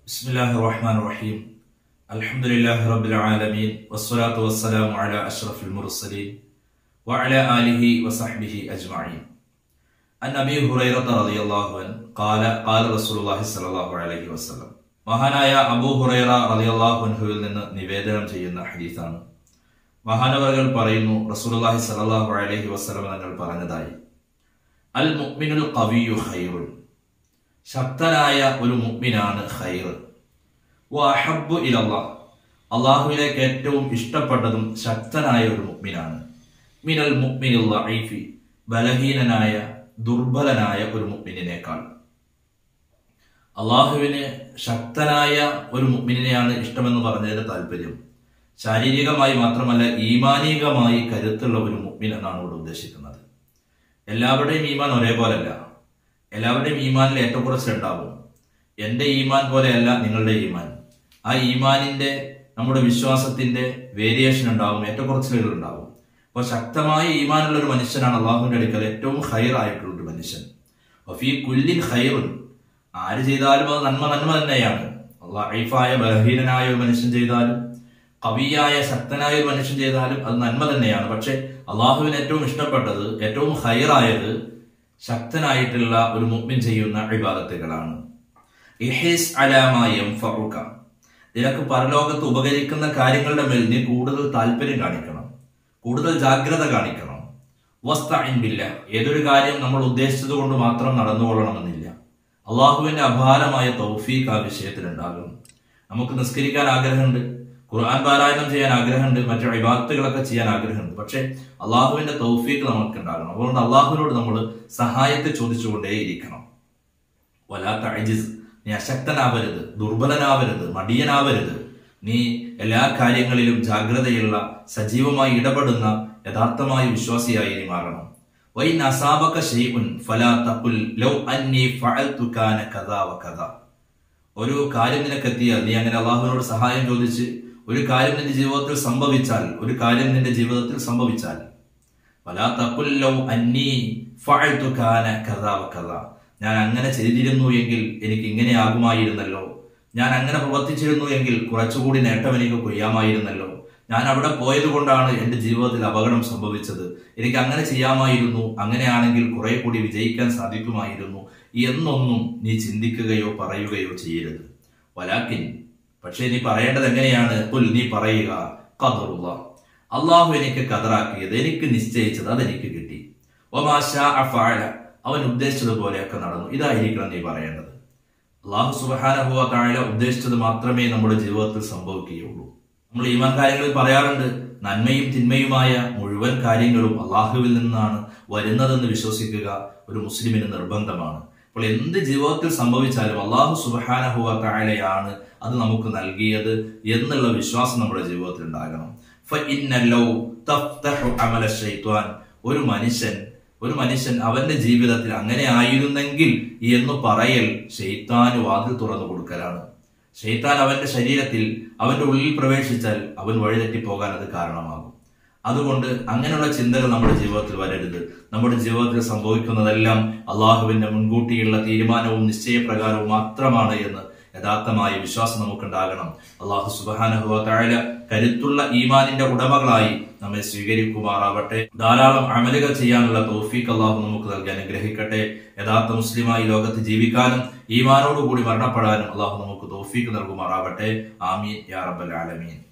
بسم الله الرحمن الرحيم الحمد لله رب العالمين والصلاة والسلام على أشرف المرسلين وعلى آله وصحبه أجمعين عن أبي هريرة رضي الله عنه قال قال رسول الله صلى الله عليه وسلم മഹാനായ അബൂ ഹുറൈറ റളിയല്ലാഹു അൻഹുവിൽ നിന്ന് നിവേദനം ചെയ്യുന്ന ഹദീസാണ് മഹാനവറുകൾ പറയുന്നു റസൂലുള്ളാഹി സ്വല്ലല്ലാഹു അലൈഹി വസല്ലം തങ്ങൾ പറഞ്ഞതായി അൽ മുഅ്മിനുൽ ഖവിയു ഖൈറുൻ ശക്തനായ ഒരു മുഅ്മിനാണ് ഖൈർ വഅഹബ്ബു ഇലല്ലാഹ് അള്ളാഹുവിലേക്ക് ഏറ്റവും ഇഷ്ടപ്പെട്ടതും ശക്തനായ ഒരു മുഅ്മിനാണ് മിനൽ മുഅ്മിനിൽ ലഈഫി ബലഹീനനായ ദുർബലനായ ഒരു മുഅ്മിനിനേക്കാൾ അള്ളാഹുവിന് ശക്തനായ ഒരു മുഅ്മിനെയാണ് ഇഷ്ടമെന്ന് പറഞ്ഞതിന്റെ താല്പര്യം ശാരീരികമായി മാത്രമല്ല ഈമാനികമായി കരുത്തുള്ള ഒരു മുഅ്മിൻ എന്നാണ് ഇവിടെ ഉദ്ദേശിക്കുന്നത് എല്ലാവരുടെയും ഈമാൻ ഒരേപോലല്ല എല്ലാവരുടെയും ഈമാനിൽ ഏറ്റക്കുറച്ചിലുണ്ടാവും എൻ്റെ ഈമാൻ പോലെയല്ല നിങ്ങളുടെ ഈമാൻ ആ ഈമാനിന്റെ നമ്മുടെ വിശ്വാസത്തിന്റെ വേരിയേഷൻ ഉണ്ടാവും ഏറ്റക്കുറച്ചിലുകൾ ഉണ്ടാവും അപ്പോൾ ശക്തമായ ഈമാനുള്ള ഒരു മനുഷ്യനാണ് അള്ളാഹുവിന്റെ അടുക്കൽ ഏറ്റവും ഹൈർ ആയിട്ടുള്ള ഒരു മനുഷ്യൻ വഫീ കുല്ലിൻ ഹൈറുൻ ആര് ചെയ്താലും അത് നന്മ നന്മ തന്നെയാണ് ലൈഫായ ബലഹീനനായ ഒരു മനുഷ്യൻ ചെയ്താലും കവിയായ ശക്തനായ ഒരു മനുഷ്യൻ ചെയ്താലും അത് നന്മ തന്നെയാണ് പക്ഷെ അള്ളാഹുവിന് ഏറ്റവും ഇഷ്ടപ്പെട്ടത് ഏറ്റവും ഹൈറായത് ശക്തനായിട്ടുള്ള ഒരു മുഗ്മിൻ ചെയ്യുന്ന ഇബാദത്തുകളാണ് ഇഹിസ് അലാമായം ഫറുക്ക നിനക്ക് പരലോകത്ത് ഉപകരിക്കുന്ന കാര്യങ്ങളുടെ മേൽ നീ കൂടുതൽ താല്പര്യം കാണിക്കണം കൂടുതൽ ജാഗ്രത കാണിക്കണം വസ്തഇൻബില്ല ഏതൊരു കാര്യം നമ്മൾ ഉദ്ദേശിച്ചത് കൊണ്ട് മാത്രം നടന്നുകൊള്ളണമെന്നില്ല അള്ളാഹുവിന്റെ അപാരമായ തൗഫീഖ് ആ വിഷയത്തിലുണ്ടാകും നമുക്ക് നിസ്കരിക്കാൻ ആഗ്രഹമുണ്ട് ഖുർആൻ പാരായണം ചെയ്യാൻ ആഗ്രഹമുണ്ട് മറ്റു ഇബാദത്തുകളൊക്കെ ചെയ്യാൻ ആഗ്രഹമുണ്ട് പക്ഷേ അള്ളാഹുവിന്റെ തൗഫീഖ് നമുക്ക് ഉണ്ടാകണം അതുകൊണ്ട് അള്ളാഹുവിനോട് നമ്മൾ സഹായത്തെ ചോദിച്ചുകൊണ്ടേയിരിക്കണം വലാത്ത അജിസ് നീ അശക്തനാവരുത് ദുർബലനാവരുത് മടിയനാവരുത് നീ എല്ലാ കാര്യങ്ങളിലും ജാഗ്രതയുള്ള സജീവമായി ഇടപെടുന്ന യഥാർത്ഥമായ വിശ്വാസിയായി നീ മാറണം വൈ നസാബക ഷെയ്ഉൻ ഫലാ തഖുൽ ലൗ അന്നി ഫഅൽതു കാന കദാ വ കദാ ഒരു കാര്യം നിനക്കെത്തിയാൽ നീ അങ്ങനെ അള്ളാഹുവിനോട് സഹായം ചോദിച്ച് ഒരു കാര്യം നിന്റെ ജീവിതത്തിൽ സംഭവിച്ചാൽ ഒരു കാര്യം നിന്റെ ജീവിതത്തിൽ സംഭവിച്ചാൽ ഫലാ തഖുൽ ലൗ അന്നി ഫഅൽതു കാന കദാ വ കദാ ഞാൻ അങ്ങനെ ചെയ്തിരുന്നു എങ്കിൽ എനിക്ക് ഇങ്ങനെ ആകുമായിരുന്നല്ലോ ഞാൻ അങ്ങനെ പ്രവർത്തിച്ചിരുന്നു എങ്കിൽ കുറച്ചുകൂടി നേട്ടം എനിക്ക് കൊയ്യാമായിരുന്നല്ലോ ഞാൻ അവിടെ പോയത് കൊണ്ടാണ് എൻ്റെ ജീവിതത്തിൽ അപകടം സംഭവിച്ചത് എനിക്ക് അങ്ങനെ ചെയ്യാമായിരുന്നു അങ്ങനെയാണെങ്കിൽ കുറെ കൂടി വിജയിക്കാൻ സാധിക്കുമായിരുന്നു എന്നൊന്നും നീ ചിന്തിക്കുകയോ പറയുകയോ ചെയ്യരുത് വലാക്കിൻ പക്ഷേ നീ പറയേണ്ടത് എങ്ങനെയാണ് പുൽ നീ പറയുക കതറുള്ള അള്ളാഹു എനിക്ക് കതറാക്കിയത് എനിക്ക് നിശ്ചയിച്ചത് അതെനിക്ക് കിട്ടി ഒമാശ അഫാഴ അവൻ ഉദ്ദേശിച്ചതുപോലെയൊക്കെ നടന്നു ഇതായിരിക്കണം നീ പറയേണ്ടത് അള്ളാഹു സുബാനഹുവ താഴെ ഉദ്ദേശിച്ചത് മാത്രമേ നമ്മുടെ ജീവിതത്തിൽ സംഭവിക്കുകയുള്ളൂ നമ്മൾ ഈമാൻ കാര്യങ്ങളിൽ പറയാറുണ്ട് നന്മയും തിന്മയുമായ മുഴുവൻ കാര്യങ്ങളും അള്ളാഹുവിൽ നിന്നാണ് വരുന്നതെന്ന് വിശ്വസിക്കുക ഒരു മുസ്ലിമിന് നിർബന്ധമാണ് അപ്പോൾ എന്ത് ജീവിതത്തിൽ സംഭവിച്ചാലും അള്ളാഹു സുബാനഹുവ താഴെയാണ് അത് നമുക്ക് നൽകിയത് എന്നുള്ള വിശ്വാസം നമ്മുടെ ജീവിതത്തിൽ ഉണ്ടാകണം ഒരു മനുഷ്യൻ ഒരു മനുഷ്യൻ അവന്റെ ജീവിതത്തിൽ അങ്ങനെ ആയിരുന്നെങ്കിൽ എന്ന് പറയൽ ഷെയ്ത്താന് വാതിൽ തുറന്നു കൊടുക്കലാണ് ഷെയ്ത്താൻ അവന്റെ ശരീരത്തിൽ അവന്റെ ഉള്ളിൽ പ്രവേശിച്ചാൽ അവൻ വഴിതെറ്റി പോകാൻ അത് കാരണമാകും അതുകൊണ്ട് അങ്ങനെയുള്ള ചിന്തകൾ നമ്മുടെ ജീവിതത്തിൽ വരരുത് നമ്മുടെ ജീവിതത്തിൽ സംഭവിക്കുന്നതെല്ലാം അള്ളാഹുവിന്റെ മുൻകൂട്ടിയുള്ള തീരുമാനവും നിശ്ചയപ്രകാരവും മാത്രമാണ് എന്ന് യഥാർത്ഥമായ വിശ്വാസം നമുക്കുണ്ടാകണം അള്ളാഹു സുബാനഹുവ താഴെ കരുത്തുള്ള ഈമാനിന്റെ ഉടമകളായി നമ്മെ സ്വീകരിക്കുമാറാവട്ടെ ധാരാളം അമലുകൾ ചെയ്യാനുള്ള തോഫീക്ക് അള്ളാഹു നമുക്ക് നൽകി അനുഗ്രഹിക്കട്ടെ യഥാർത്ഥ മുസ്ലിമായി ലോകത്ത് ജീവിക്കാനും ഈമാനോടുകൂടി മരണപ്പെടാനും അള്ളാഹു നമുക്ക് തോഫീക്ക് നൽകുമാറാവട്ടെ ആമീൻ യാ റബ്ബൽ ആലമീൻ